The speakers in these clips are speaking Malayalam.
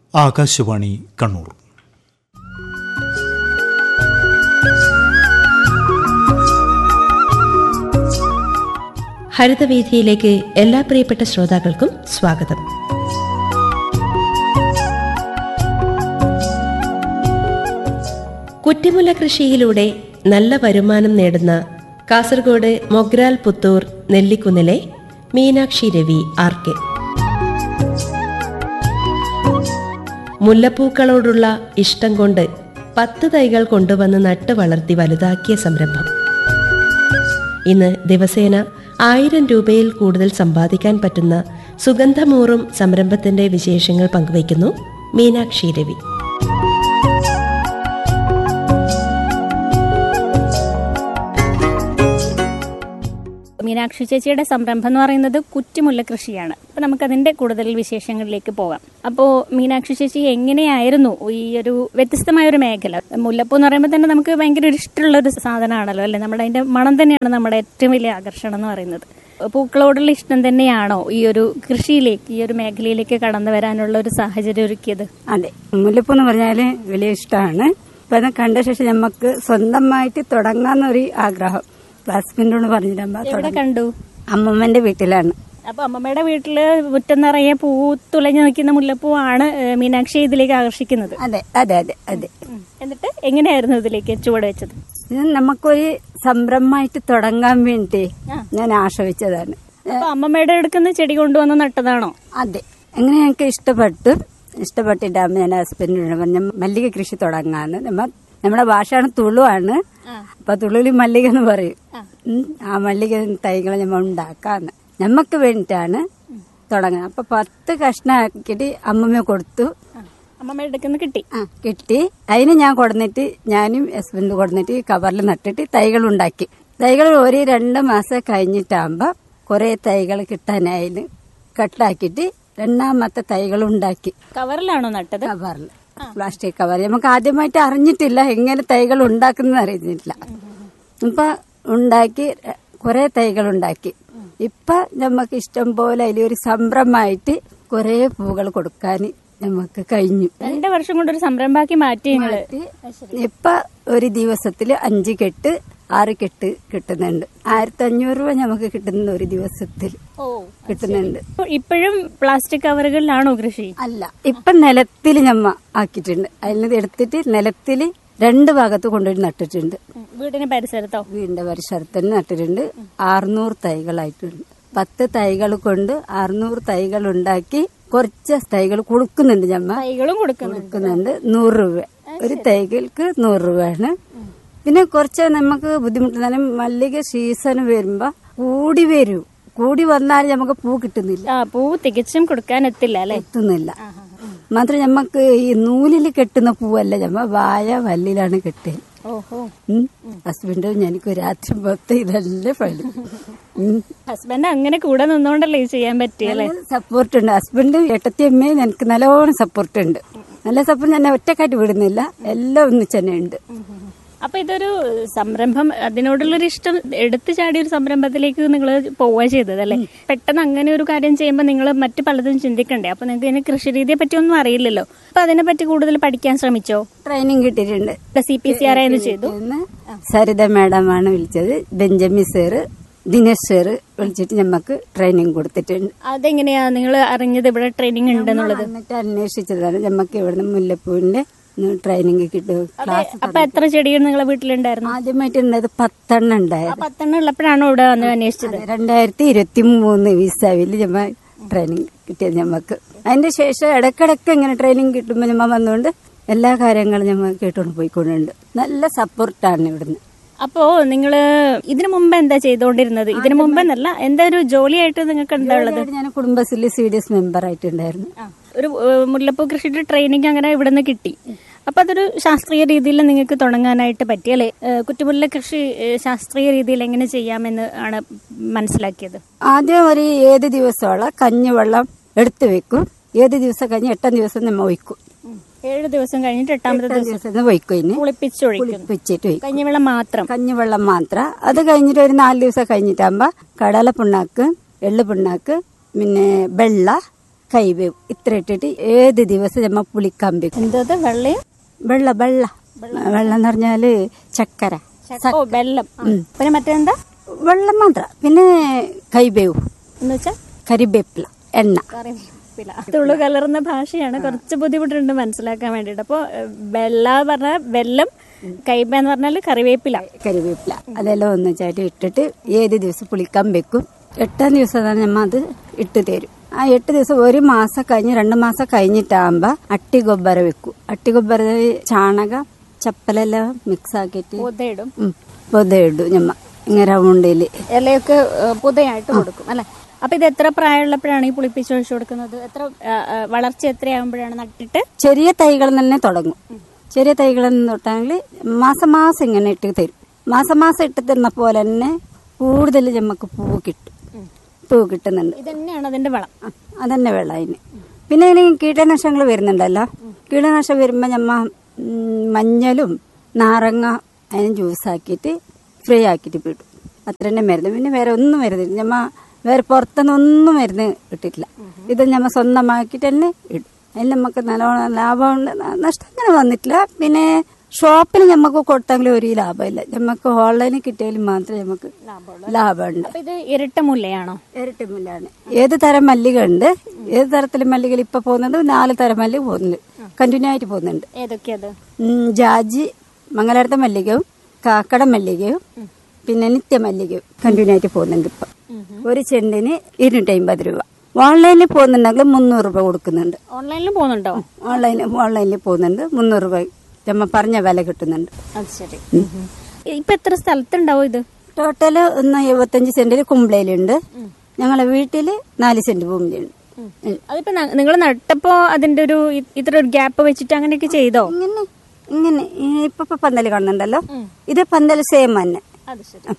ആകാശവാണി കണ്ണൂർ ഹരിതവേദിയിലേക്ക് എല്ലാ പ്രിയപ്പെട്ട ശ്രോതാക്കൾക്കും സ്വാഗതം കുറ്റിമുല്ല കൃഷിയിലൂടെ നല്ല വരുമാനം നേടുന്ന കാസർഗോഡ് മൊഗ്രാൽ പുത്തൂർ നെല്ലിക്കുന്നിലെ മീനാക്ഷി രവി ആർ കെ മുല്ലപ്പൂക്കളോടുള്ള ഇഷ്ടം കൊണ്ട് പത്ത് തൈകൾ കൊണ്ടുവന്ന് നട്ട് വളർത്തി വലുതാക്കിയ സംരംഭം ഇന്ന് ദിവസേന ആയിരം രൂപയിൽ കൂടുതൽ സമ്പാദിക്കാൻ പറ്റുന്ന സുഗന്ധമൂറും സംരംഭത്തിന്റെ വിശേഷങ്ങൾ പങ്കുവയ്ക്കുന്നു മീനാക്ഷി രവി മീനാക്ഷി ചേച്ചിയുടെ സംരംഭം എന്ന് പറയുന്നത് കുറ്റിമുല്ല കൃഷിയാണ് അപ്പൊ നമുക്ക് അതിന്റെ കൂടുതൽ വിശേഷങ്ങളിലേക്ക് പോകാം അപ്പോ മീനാക്ഷി ചേച്ചി എങ്ങനെയായിരുന്നു ഈ ഒരു വ്യത്യസ്തമായ ഒരു മേഖല മുല്ലപ്പൂ എന്ന് പറയുമ്പോൾ തന്നെ നമുക്ക് ഭയങ്കര ഒരു ഇഷ്ടമുള്ള ഒരു സാധനമാണല്ലോ അല്ലെ നമ്മുടെ അതിന്റെ മണം തന്നെയാണ് നമ്മുടെ ഏറ്റവും വലിയ ആകർഷണം എന്ന് പറയുന്നത് പൂക്കളോടുള്ള ഇഷ്ടം തന്നെയാണോ ഈ ഒരു കൃഷിയിലേക്ക് ഈ ഒരു മേഖലയിലേക്ക് കടന്നു വരാനുള്ള ഒരു സാഹചര്യം ഒരുക്കിയത് അതെ മുല്ലപ്പൂ എന്ന് പറഞ്ഞാല് വലിയ ഇഷ്ടമാണ് അപ്പൊ അത് കണ്ട ശേഷം നമുക്ക് സ്വന്തമായിട്ട് തുടങ്ങാന്നൊരു ആഗ്രഹം ഹസ്ബൻഡോട് പറഞ്ഞിട്ടാകുമ്പോ എവിടെ കണ്ടു അമ്മമ്മന്റെ വീട്ടിലാണ് അപ്പൊ അമ്മമ്മയുടെ വീട്ടില് മുറ്റം നിറയെ പൂ തുളഞ്ഞു നിൽക്കുന്ന മുല്ലപ്പൂ ആണ് മീനാക്ഷി ഇതിലേക്ക് ആകർഷിക്കുന്നത് അതെ അതെ അതെ അതെ ഉം. എന്നിട്ട് എങ്ങനെയായിരുന്നു ഇതിലേക്ക് ചുവട് വെച്ചത് ഇത് നമുക്കൊരു സംരംഭമായിട്ട് തുടങ്ങാൻ വേണ്ടി ഞാൻ ആശ്രയിച്ചതാണ് അപ്പൊ അമ്മമ്മയുടെ അടുക്കുന്ന ചെടി കൊണ്ടുവന്ന് നട്ടതാണോ അതെ അങ്ങനെ ഞങ്ങൾക്ക് ഇഷ്ടപ്പെട്ടു ഇഷ്ടപ്പെട്ടിട്ടാകുമ്പോ ഞാൻ ഹസ്ബൻഡിനോട് പറഞ്ഞ മല്ലിക കൃഷി തുടങ്ങാന്ന് നമ്മ നമ്മുടെ ഭാഷയാണ് തുളുവാണ് അപ്പൊ തുളുവിൽ മല്ലിക എന്ന് പറയും ഉം. ആ മല്ലിക തൈകൾ നമ്മൾ ഉണ്ടാക്കാന്ന് നമുക്ക് വേണ്ടിയിട്ടാണ് തുടങ്ങുന്നത് അപ്പൊ പത്ത് കഷ്ണാക്കിയിട്ട് അമ്മമ്മ കൊടുത്തു അമ്മമ്മയുടെ അടുക്കുന്ന കിട്ടി ആ കിട്ടി അതിന് ഞാൻ കൊടുന്നിട്ട് ഞാനും ഹസ്ബൻഡ് കൊടുന്നിട്ട് കവറിൽ നട്ടിട്ട് തൈകൾ ഉണ്ടാക്കി തൈകൾ ഒരു രണ്ട് മാസം കഴിഞ്ഞിട്ടാകുമ്പോ കുറെ തൈകൾ കിട്ടാനായി കട്ടാക്കിയിട്ട് രണ്ടാമത്തെ തൈകൾ ഉണ്ടാക്കി കവറിലാണോ നട്ടത് കവറിൽ പ്ലാസ്റ്റിക് കവർ നമുക്ക് ആദ്യമായിട്ട് അറിഞ്ഞിട്ടില്ല എങ്ങനെ തൈകൾ ഉണ്ടാക്കുന്നത് അറിഞ്ഞിട്ടില്ല ഇപ്പൊ ഉണ്ടാക്കി കുറെ തൈകൾ ഉണ്ടാക്കി ഇപ്പൊ നമുക്ക് ഇഷ്ടം പോലെ അതിലൊരു സംരംഭമായിട്ട് കുറെ പൂകൾ കൊടുക്കാൻ നമുക്ക് കഴിഞ്ഞു രണ്ട് വർഷം കൊണ്ട് ഒരു സംരംഭമാക്കി മാറ്റി നിങ്ങള് ഇപ്പൊ ഒരു ദിവസത്തില് അഞ്ച് കെട്ട് ആറ് കെട്ട് കിട്ടുന്നുണ്ട് ആയിരത്തി അഞ്ഞൂറ് രൂപ നമുക്ക് കിട്ടുന്ന ഒരു ദിവസത്തിൽ ഓ കിട്ടുന്നുണ്ട് ഇപ്പോഴും പ്ലാസ്റ്റിക് കവറുകളിലാണോ കൃഷി അല്ല ഇപ്പൊ നിലത്തിൽ ഞമ്മ ആക്കിയിട്ടുണ്ട് അതിൽ നിന്ന് എടുത്തിട്ട് നിലത്തിൽ രണ്ട് ഭാഗത്ത് കൊണ്ടുപോയി നട്ടിട്ടുണ്ട് ഉം. വീടിന് പരിസരത്തോ വീടിന്റെ പരിസരത്ത് തന്നെ നട്ടിട്ടുണ്ട് അറുന്നൂറ് തൈകളായിട്ടുണ്ട് പത്ത് തൈകൾ കൊണ്ട് അറുന്നൂറ് തൈകൾ ഉണ്ടാക്കി കുറച്ച് തൈകൾ കൊടുക്കുന്നുണ്ട് ഞമ്മ തൈകളും കൊടുക്കുന്നു കൊടുക്കുന്നുണ്ട് നൂറ് രൂപ ഒരു തൈകൾക്ക് നൂറ് രൂപയാണ് പിന്നെ കുറച്ച് നമുക്ക് ബുദ്ധിമുട്ടുന്നാലും മല്ലിക സീസൺ വരുമ്പോ കൂടി വരും കൂടി വന്നാൽ നമുക്ക് പൂ കിട്ടുന്നില്ല ആ പൂ തികച്ചും കൊടുക്കാൻ എത്തില്ല അല്ലെ എത്തുന്നില്ല മാത്രം നമുക്ക് ഈ നൂലിൽ കെട്ടുന്ന പൂവല്ല ഞമ്മ വായ വല്ലിലാണ് കെട്ടുക ഓഹോ ഉം. ഹസ്ബൻഡും എനിക്ക് രാത്രി മൊത്തം ഇതല്ലേ പണി ഉം. ഹസ്ബൻഡ് അങ്ങനെ കൂടെ നിന്നോണ്ടല്ലേ ഇത് ചെയ്യാൻ പറ്റിയല്ലേ സപ്പോർട്ട് ഉണ്ട് ഹസ്ബൻഡ് ഏട്ടത്തി അമ്മയും എനിക്ക് നല്ലോണം സപ്പോർട്ട് ഉണ്ട് നല്ല സപ്പോർട്ട് ഞാൻ ഒറ്റക്കായിട്ട് വിടുന്നില്ല എല്ലാം ഒന്നിച്ച് തന്നെ ഉണ്ട് അപ്പൊ ഇതൊരു സംരംഭം അതിനോടുള്ളൊരു ഇഷ്ടം എടുത്തു ചാടിയ ഒരു സംരംഭത്തിലേക്ക് നിങ്ങൾ പോവുക ചെയ്തത് അല്ലേ പെട്ടെന്ന് അങ്ങനെ ഒരു കാര്യം ചെയ്യുമ്പോൾ നിങ്ങൾ മറ്റു പലതും ചിന്തിക്കണ്ടേ അപ്പൊ നിങ്ങൾക്ക് ഇതിന് കൃഷി രീതിയെ പറ്റി ഒന്നും അറിയില്ലല്ലോ അപ്പൊ അതിനെ പറ്റി കൂടുതൽ പഠിക്കാൻ ശ്രമിച്ചോ ട്രെയിനിങ് കിട്ടിയിട്ടുണ്ട് സി പി സി ആർ എന്ന് ചെയ്തു ഇന്ന് സരിത മാഡമാണ് വിളിച്ചത് ബെഞ്ചമിൻ സാറ് ദിനേശ് സാറ് വിളിച്ചിട്ട് നമുക്ക് ട്രെയിനിങ് കൊടുത്തിട്ടുണ്ട് അതെങ്ങനെയാ നിങ്ങൾ അറിഞ്ഞത് ഇവിടെ ട്രെയിനിങ് ഉണ്ടെന്നുള്ളത് എന്നിട്ട് അന്വേഷിച്ചതാണ് നമുക്ക് ഇവിടുന്ന് മുല്ലപ്പൂവിന്റെ ട്രെയിനിങ് കിട്ടും ക്ലാസ് അപ്പൊ എത്ര ചെടികൾ നിങ്ങളെ വീട്ടിലുണ്ടായിരുന്നു ആദ്യമായിട്ട് ഉണ്ടായത് പത്തെണ്ണം ആ ഉണ്ടായത് പത്തെണ്ണം ഉള്ളപ്പോഴാണോ ഇവിടെ വന്ന് അന്വേഷിച്ചത് അതെ, രണ്ടായിരത്തി ഇരുപത്തി മൂന്ന് വിസാവിൽ ഞമ്മ ട്രെയിനിങ് കിട്ടിയത് ഞമ്മക്ക് അതിന്റെ ശേഷം ഇടക്കിടക്ക് ഇങ്ങനെ ട്രെയിനിങ് കിട്ടുമ്പോൾ ഞമ്മ വന്നുകൊണ്ട് എല്ലാ കാര്യങ്ങളും ഞമ്മ കേട്ടുകൊണ്ട് പോയിക്കൊണ്ടുണ്ട് നല്ല സപ്പോർട്ടാണ് ഇവിടുന്ന് അപ്പോ നിങ്ങള് ഇതിനു മുമ്പ് എന്താ ചെയ്തോണ്ടിരുന്നത് ഇതിനു മുമ്പ് എന്നല്ല എന്താ ഒരു ജോലിയായിട്ട് നിങ്ങൾക്ക് എന്താ ഉള്ളത് ഞാൻ Kudumbashree C D S member ആയിട്ടുണ്ടായിരുന്നു ആ, ഒരു ഏഹ്, മുല്ലപ്പൂ കൃഷിയുടെ ട്രെയിനിങ് അങ്ങനെ ഇവിടെ നിന്ന് കിട്ടി അപ്പൊ അതൊരു ശാസ്ത്രീയ രീതിയിൽ നിങ്ങൾക്ക് തുടങ്ങാനായിട്ട് പറ്റി അല്ലെ ഏഹ്, കുറ്റിമുല്ല കൃഷി ഏഹ്, ശാസ്ത്രീയ രീതിയിൽ എങ്ങനെ ചെയ്യാമെന്ന് ആണ് മനസ്സിലാക്കിയത് ആദ്യം ഒരു ഏത് ദിവസമുള്ള കഞ്ഞിവെള്ളം എടുത്തു വെക്കും ഏത് ദിവസം കഴിഞ്ഞ് എട്ടാം ദിവസം നമ്മ ഒഴിക്കും ഏഴ് ദിവസം കഴിഞ്ഞിട്ട് എട്ടാമത്തെ എട്ടാം ദിവസം ദിവസം ഒഴിക്കും ഇതിന് കുളിപ്പിച്ചൊഴിക്കുന്നു കുളിപ്പിച്ചിട്ട് ഒഴിക്കും കഞ്ഞിവെള്ളം മാത്രം കഞ്ഞിവെള്ളം മാത്രം അത് കഴിഞ്ഞിട്ട് ഒരു നാല് ദിവസം കഴിഞ്ഞിട്ടാകുമ്പോ കടല പിണ്ണാക്ക് എള്ളു പിണ്ണാക്ക് പിന്നെ വെള്ള കൈവേവ് ഇത്ര ഇട്ടിട്ട് ഏത് ദിവസം നമ്മ പുളിക്കാൻ വെക്കും എന്തത് വെള്ളയും വെള്ള വെള്ള വെള്ളം എന്ന് പറഞ്ഞാല് ചക്കര ഓ വെള്ളം ആ. പിന്നെ മറ്റെന്താ വെള്ളം മാത്രം പിന്നെ കൈവേവ് എന്ന് വെച്ചാ കരിവേപ്പില എണ്ണ കറിവേപ്പില തുളു കലർന്ന ഭാഷയാണ് കുറച്ച് ബുദ്ധിമുട്ടുണ്ട് മനസ്സിലാക്കാൻ വേണ്ടിട്ട് അപ്പൊ ഏഹ്, വെള്ള പറഞ്ഞ വെള്ളം കൈബ എന്ന് പറഞ്ഞാല് കറിവേപ്പില കരിവേപ്പില അതെല്ലാം ഒന്ന് ചാറ്റി ഇട്ടിട്ട് ഏത് ദിവസം പുളിക്കാൻ വെക്കും എട്ടാം ദിവസം തന്നെ നമ്മ അത് ഇട്ട് തരും ആ എട്ട് ദിവസം ഒരു മാസം കഴിഞ്ഞ് രണ്ട് മാസം കഴിഞ്ഞിട്ടാകുമ്പോ അട്ടി ഗൊബ്ബര വെക്കും അട്ടി ഗൊബ്ബര ചാണകം ചപ്പലെല്ലാം മിക്സ് ആക്കിയിട്ട് പുതയിടും ഉം, പൊതയിടും ഞമ്മ ഇങ്ങനെ റൗണ്ടില് ഇലയൊക്കെ ഏഹ്, പുതയായിട്ട് കൊടുക്കും അല്ലെ അപ്പൊ ഇത് എത്ര പ്രായമുള്ളപ്പോഴാണ് ഈ പുളിപ്പിച്ച് ഒഴിച്ചു കൊടുക്കുന്നത് എത്ര ആ, ആ, വളർച്ച എത്രയാകുമ്പോഴാണ് നട്ടിട്ട് ചെറിയ തൈകൾ തന്നെ തുടങ്ങും ചെറിയ തൈകൾ തൊട്ടാണെങ്കിൽ മാസം മാസം ഇങ്ങനെ ഇട്ട് തരും മാസം മാസം ഇട്ട് തരുന്ന പോലെ തന്നെ കൂടുതൽ നമുക്ക് പൂവ് കിട്ടും പൂവ് കിട്ടുന്നുണ്ട് ഇത് തന്നെയാണ് അതിന്റെ വളം ആ, അതന്നെ വെള്ളം അതിന് പിന്നെ ഇനി കീടനാശങ്ങൾ വരുന്നുണ്ടല്ലോ കീടനാശം വരുമ്പോൾ ഞമ്മ ഉം, മഞ്ഞളും നാരങ്ങ അതിന് ജ്യൂസാക്കിയിട്ട് ഫ്രൈ ആക്കിയിട്ട് വിടും അത്ര തന്നെ മരുന്ന് പിന്നെ വേറെ ഒന്നും മരുന്നില്ല ഞമ്മ വേറെ പുറത്തുനിന്ന് ഒന്നും മരുന്ന് ഇട്ടിട്ടില്ല ഇത് ഞമ്മ സ്വന്തമാക്കിയിട്ട് തന്നെ ഇടും അതിൽ നമുക്ക് നല്ലോണം ലാഭമുണ്ട് ന- നഷ്ടം അങ്ങനെ വന്നിട്ടില്ല പിന്നെ ഷോപ്പിൽ നമുക്ക് കൊടുത്തെങ്കിൽ ഒരു ലാഭമില്ല നമുക്ക് ഓൺലൈനിൽ കിട്ടിയാലും മാത്രമേ നമുക്ക് ലാഭമുണ്ട് അപ്പൊ ഇത് ഇരട്ട മുല്ലയാണോ ഇരട്ടി മുല്ലാണ് ഏത് തരം മല്ലിക ഉണ്ട് ഏത് തരത്തിലെ മല്ലികൾ ഇപ്പൊ പോകുന്നത് നാല് തരം മല്ലിക പോകുന്നുണ്ട് കണ്ടിന്യൂ ആയിട്ട് പോകുന്നുണ്ട് ഏതൊക്കെയത് ഉം, ജാജി മംഗലാരത്തെ മല്ലികയും കാക്കട മല്ലികയും പിന്നെ നിത്യമല്ലികയും കണ്ടിന്യൂ ആയിട്ട് പോകുന്നുണ്ട് ഇപ്പൊ ഒരു ചെണ്ടിന് ഇരുന്നൂറ്റി അമ്പത് രൂപ ഓൺലൈനിൽ പോകുന്നുണ്ടെങ്കിൽ മുന്നൂറ് രൂപ കൊടുക്കുന്നുണ്ട് ഓൺലൈനിലും പോകുന്നുണ്ടോ ഓൺലൈനിൽ ഓൺലൈനിൽ പോകുന്നുണ്ട് മുന്നൂറ് രൂപ നമ്മ പറഞ്ഞ വില കിട്ടുന്നുണ്ട് അത് ശരി ഇപ്പൊ എത്ര സ്ഥലത്തുണ്ടാവും ഇത് ടോട്ടല് ഒന്ന് എഴുപത്തഞ്ച് സെന്റിൽ കുമ്പളയിലുണ്ട് ഞങ്ങളെ വീട്ടില് നാല് സെന്റ് ഭൂമിയിലുണ്ട് ഉം. അതിപ്പോ നിങ്ങൾ നട്ടപ്പോ അതിന്റെ ഒരു ഇ- ഇത്ര ഒരു ഗ്യാപ്പ് വെച്ചിട്ട് അങ്ങനെയൊക്കെ ചെയ്തോ ഇങ്ങനെ ഇങ്ങനെ ഈ ഇപ്പൊ ഇപ്പൊ പന്തല് കാണുന്നുണ്ടല്ലോ ഇത് പന്തല് സെയിം തന്നെ അത് ശരി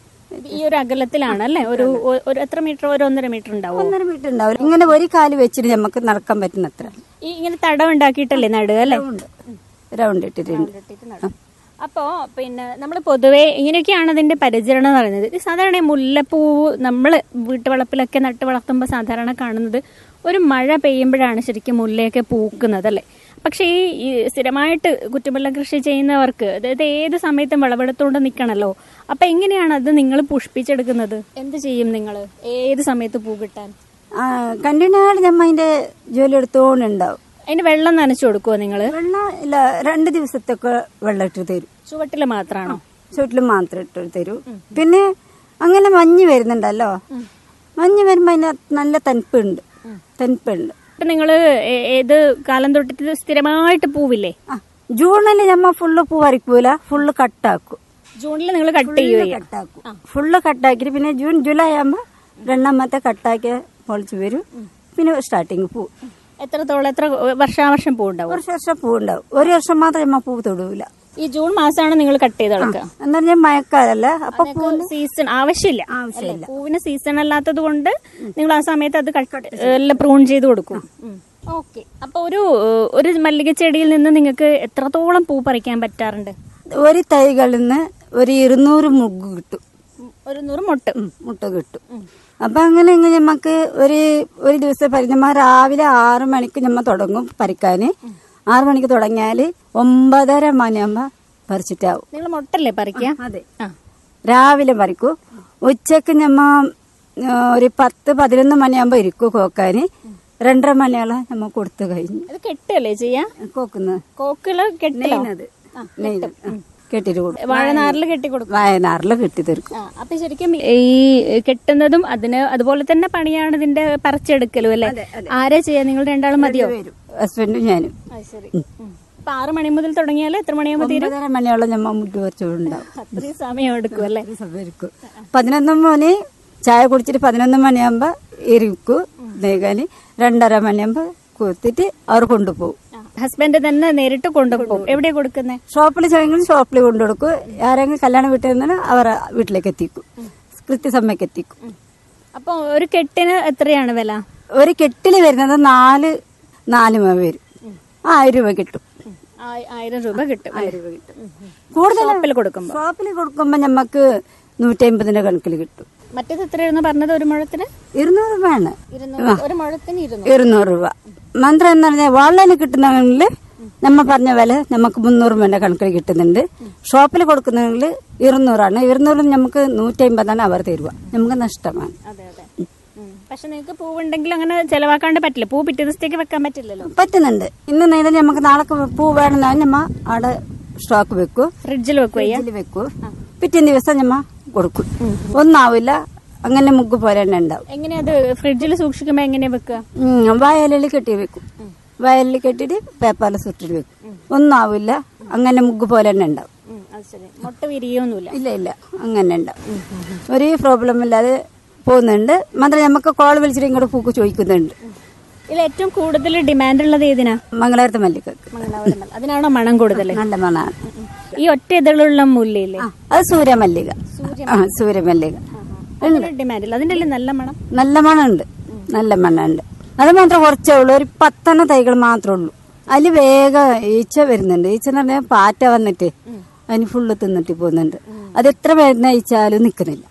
ഈ ഒരു അകലത്തിലാണ് അല്ലേ ഒരു ഒ- ഒരു എത്ര മീറ്റർ ഒരു ഒന്നര മീറ്റർ ഉണ്ടാവോ ഒന്നര മീറ്റർ ഉണ്ടാവില്ല ഇങ്ങനെ ഒരു കാല് വെച്ചിട്ട് നമുക്ക് നടക്കാൻ പറ്റുന്നത്ര ഈ ഇങ്ങനെ തടം ഉണ്ടാക്കിയിട്ടല്ലേ നടുക അല്ലേ റൗണ്ട് ഇട്ടിട്ടുണ്ട് അപ്പോ പിന്നെ നമ്മൾ പൊതുവേ ഇങ്ങനെയൊക്കെയാണ് അതിന്റെ പരിചരണം എന്ന് പറയുന്നത് ഇത് സാധാരണ ഈ മുല്ലപ്പൂവ് നമ്മൾ വീട്ടുവളപ്പിലൊക്കെ നട്ട് വളർത്തുമ്പോൾ സാധാരണ കാണുന്നത് ഒരു മഴ പെയ്യുമ്പോഴാണ് ശരിക്കും മുല്ലയൊക്കെ പൂക്കുന്നത് അല്ലേ പക്ഷേ ഈ ഈ സ്ഥിരമായിട്ട് കുറ്റുമുല്ല കൃഷി ചെയ്യുന്നവർക്ക് അതായത് ഏത് സമയത്തും വിളവെടുത്തുകൊണ്ട് നിൽക്കണല്ലോ അപ്പൊ എങ്ങനെയാണ് അത് നിങ്ങൾ പുഷ്പിച്ചെടുക്കുന്നത് എന്ത് ചെയ്യും നിങ്ങൾ ഏത് സമയത്ത് പൂ കിട്ടാൻ കണ്ടിന്യൂ ആയിട്ട് നമ്മ അതിന്റെ ജോലി എടുത്തോണ്ടുണ്ടാവും അതിന് വെള്ളം നനച്ചു കൊടുക്കുമോ നിങ്ങൾ വെള്ളം ഇല്ല രണ്ട് ദിവസത്തൊക്കെ വെള്ളം ഇട്ട് തരും ചുവട്ടിൽ മാത്രമാണോ ചുവട്ടിൽ മാത്രം ഇട്ട് തരൂ പിന്നെ അങ്ങനെ മഞ്ഞ് വരുന്നുണ്ടല്ലോ മഞ്ഞ് വരുമ്പോ അതിനകത്ത് നല്ല തണുപ്പുണ്ട് തണുപ്പുണ്ട് ഇപ്പൊ നിങ്ങള് ഏ- ഏത് കാലം തൊട്ടിട്ട് ഇത് സ്ഥിരമായിട്ട് പൂവില്ലേ ആ ജൂണിൽ നമ്മ ഫുള്ള് പൂ പറിക്കൂല ഫുള്ള് കട്ടാക്കും ജൂണിൽ നിങ്ങൾ കട്ട് ചെയ്യുകയോ കട്ടാക്കും ഫുള്ള് കട്ടാക്കിയിട്ട് പിന്നെ ജൂൺ ജൂലൈ ആകുമ്പോ രണ്ടാമത്തെ കട്ടാക്കി പൊളിച്ച് വരും പിന്നെ സ്റ്റാർട്ടിങ് പൂ എത്രത്തോളം എത്ര വർഷാവർഷം പൂ ഉണ്ടാവും ഒരു വർഷം പൂ ഉണ്ടാവും ഒരു വർഷം മാത്രം നമ്മ പൂ തൊടൂല ഈ ജൂൺ മാസമാണ് നിങ്ങൾ കട്ട് ചെയ്ത് കളക്കുക എന്ന് പറഞ്ഞാൽ മഴക്കാലല്ല അപ്പൊ പൂ സീസൺ ആവശ്യമില്ല ആവശ്യമില്ല. അല്ലേ? പൂവിന് സീസൺ അല്ലാത്തത് കൊണ്ട് നിങ്ങൾ ആ സമയത്ത് അത് കട്ട് എല്ലാം പ്രൂൺ ചെയ്ത് കൊടുക്കും ഓക്കെ അപ്പൊ ഒരു ഏഹ്, ഒരു മല്ലിക ചെടിയിൽ നിന്ന് നിങ്ങൾക്ക് എത്രത്തോളം പൂ പറിക്കാൻ പറ്റാറുണ്ട് ഒരു തൈകളിൽ നിന്ന് ഒരു ഇരുന്നൂറ് മുഗ് കിട്ടും ഒരു നൂറ് മുട്ട് ഉം, മുട്ട കിട്ടും അപ്പൊ അങ്ങനെ ഇങ്ങനെ നമുക്ക് ഒരു ഒരു ദിവസം പരി നമ്മ രാവിലെ ആറു മണിക്ക് നമ്മ തുടങ്ങും പറിക്കാന് ആറു മണിക്ക് തുടങ്ങിയാല് ഒമ്പതര മണിയാകുമ്പോ പറിച്ചിട്ടാവും നിങ്ങൾ മുട്ടല്ലേ പറിക്കുക അതെ ആ രാവിലെ പറിക്കും ഉച്ചക്ക് നമ്മ ആ, ഒരു പത്ത് പതിനൊന്ന് മണിയാകുമ്പോ ഇരിക്കും കോക്കാന് രണ്ടര മണിയോളം നമ്മ കൊടുത്തു കഴിഞ്ഞു അത് കെട്ടല്ലേ ചെയ്യാ കോക്കുന്നത് കോക്കില് കെട്ടിലോ നെയ്യുന്നത് നെയ്ത് ആ, കെട്ടിട്ട് കൊടുക്കും വാഴനാറിൽ കെട്ടി കൊടുക്കും വയനാറില് കെട്ടി തീർക്കും ആ, അപ്പൊ ശരിക്കും ഈ കെട്ടുന്നതും അതിന് അതുപോലെ തന്നെ പണിയാണ് ഇതിന്റെ പറിച്ചെടുക്കലും അല്ലേ ആരാ ചെയ്യാ നിങ്ങൾ രണ്ടാളും മതിയോ വരും ഹസ്ബൻഡും ഞാനും അത് ശരി അപ്പൊ ആറ് മണി മുതൽ തുടങ്ങിയാൽ എത്ര മണിയാകുമ്പോൾ തീരും ഒമ്പതര മണിയോളം നമ്മ മുട്ട് കുറച്ചുണ്ടാവും അത്രയും സമയം എടുക്കും അല്ലേ സമയരിക്കും പതിനൊന്ന് മണി ചായ കുടിച്ചിട്ട് പതിനൊന്ന് മണിയാകുമ്പോ ഇരിക്കും നേകാന് രണ്ടര മണിയാകുമ്പോ കുത്തിട്ട് അവർ കൊണ്ടുപോകും ഹസ്ബൻഡ് തന്നെ നേരിട്ട് കൊണ്ടുപോകും എവിടെയാ കൊടുക്കുന്നേ ഷോപ്പിൽ ചെയ്യെങ്കിലും ഷോപ്പിൽ കൊണ്ടുകൊടുക്കും ആരെങ്കിലും കല്യാണം വീട്ടിൽ നിന്നാൽ അവരെ വീട്ടിലേക്ക് എത്തിക്കും കൃത്യസമയത്ത് എത്തിക്കും അപ്പൊ ഒരു കെട്ടിന് എത്രയാണ് വില ഒരു കെട്ടില് വരുന്നത് നാല് നാല് മ വരും ആയിരം രൂപ കിട്ടും ആയി- ആയിരം രൂപ കിട്ടും ആയിരം രൂപ കിട്ടും കൂടുതൽ ഷോപ്പിൽ കൊടുക്കുമ്പോ ഷോപ്പിൽ കൊടുക്കുമ്പോ നമുക്ക് നൂറ്റി അമ്പതിന്റെ കണക്കിൽ കിട്ടും മറ്റേത് എത്രയായിരുന്നു പറഞ്ഞത് ഒരു മുഴത്തിന് ഇരുന്നൂറ് രൂപയാണ് ഇരുന്നൂറ് ഒരു മുഴത്തിന് ഇരുന്നൂറ് ഇരുന്നൂറ് രൂപ മന്ത്രം എന്ന് പറഞ്ഞാൽ വാളിന് കിട്ടുന്നവരിൽ നമ്മ പറഞ്ഞ വില നമുക്ക് മുന്നൂറ് രൂപന്റെ കണക്കിൽ കിട്ടുന്നുണ്ട് ഷോപ്പിൽ കൊടുക്കുന്നവരിൽ ഇരുന്നൂറാണ് ഇരുന്നൂറിൽ നമുക്ക് നൂറ്റി അമ്പതാണ് അവർ തരുക നമുക്ക് നഷ്ടമാണ് അതെ അതെ പക്ഷെ നിങ്ങൾക്ക് പൂവുണ്ടെങ്കിൽ അങ്ങനെ ചെലവാക്കാണ്ട് പറ്റില്ല പൂ പിറ്റേ ദിവസത്തേക്ക് വെക്കാൻ പറ്റില്ലല്ലോ പറ്റുന്നുണ്ട് ഇന്ന് നേരം നമുക്ക് നാളെ പൂ വേണമെന്നാൽ നമ്മ അവിടെ സ്റ്റോക്ക് വെക്കും ഫ്രിഡ്ജിൽ വെക്കുക ഫ്രിഡ്ജിൽ വെക്കും പിറ്റേ ദിവസം നമ്മ കൊടുക്കും ഒന്നാവില്ല അങ്ങനെ മുഗ് പോലെ തന്നെ ഉണ്ടാവും എങ്ങനെയാ അത് ഫ്രിഡ്ജിൽ സൂക്ഷിക്കുമ്പോ എങ്ങനെയാ വെക്കുക ഉം, വയലിൽ കെട്ടി വെക്കും വയലിൽ കെട്ടിയിട്ട് പേപ്പറിൽ സുട്ടിട്ട് വെക്കും ഒന്നാവില്ല അങ്ങനെ മുഗ് പോലെ തന്നെ ഉണ്ടാവും ഉം, അത് ശരി മുട്ട വിരിയൊന്നുമില്ല ഇല്ല ഇല്ല അങ്ങനെ ഉണ്ടാവും ഒരു പ്രോബ്ലം ഇല്ലാതെ പോകുന്നുണ്ട് മാത്രം നമുക്ക് കോൾ വിളിച്ചിട്ട് ഇങ്ങോട്ട് പൂക്ക് ചോദിക്കുന്നുണ്ട് ഇതിൽ ഏറ്റവും കൂടുതൽ ഡിമാൻഡ് ഉള്ളത് ഏതിനാ മംഗളാരത്തെ മല്ലികക്ക് മംഗളാപുരം മല്ലി. അതിനാണോ മണം കൂടുതൽ നല്ല മണമാണ് ഈ ഒറ്റ ഇതളുള്ള മുല്ലയില്ലേ ആ, അത് സൂര്യമല്ലിക ആ സൂര്യമല്ലിക അതിന് ഡിമാൻഡ് ഇല്ല അതിന്റെ അല്ലേ നല്ല മണം നല്ല മണമുണ്ട് നല്ല മണമുണ്ട് അത് മാത്രം കുറച്ചേ ഉള്ളൂ ഒരു പത്തെണ്ണ തൈകൾ മാത്രമേ ഉള്ളൂ അതിൽ വേഗം ഈച്ച വരുന്നുണ്ട് ഈച്ച എന്ന് പറഞ്ഞാൽ പാറ്റ വന്നിട്ട് അതിന് ഫുള്ള് തിന്നിട്ട് പോകുന്നുണ്ട് അത് എത്ര മരുന്ന് അയച്ചാലും നിൽക്കുന്നില്ല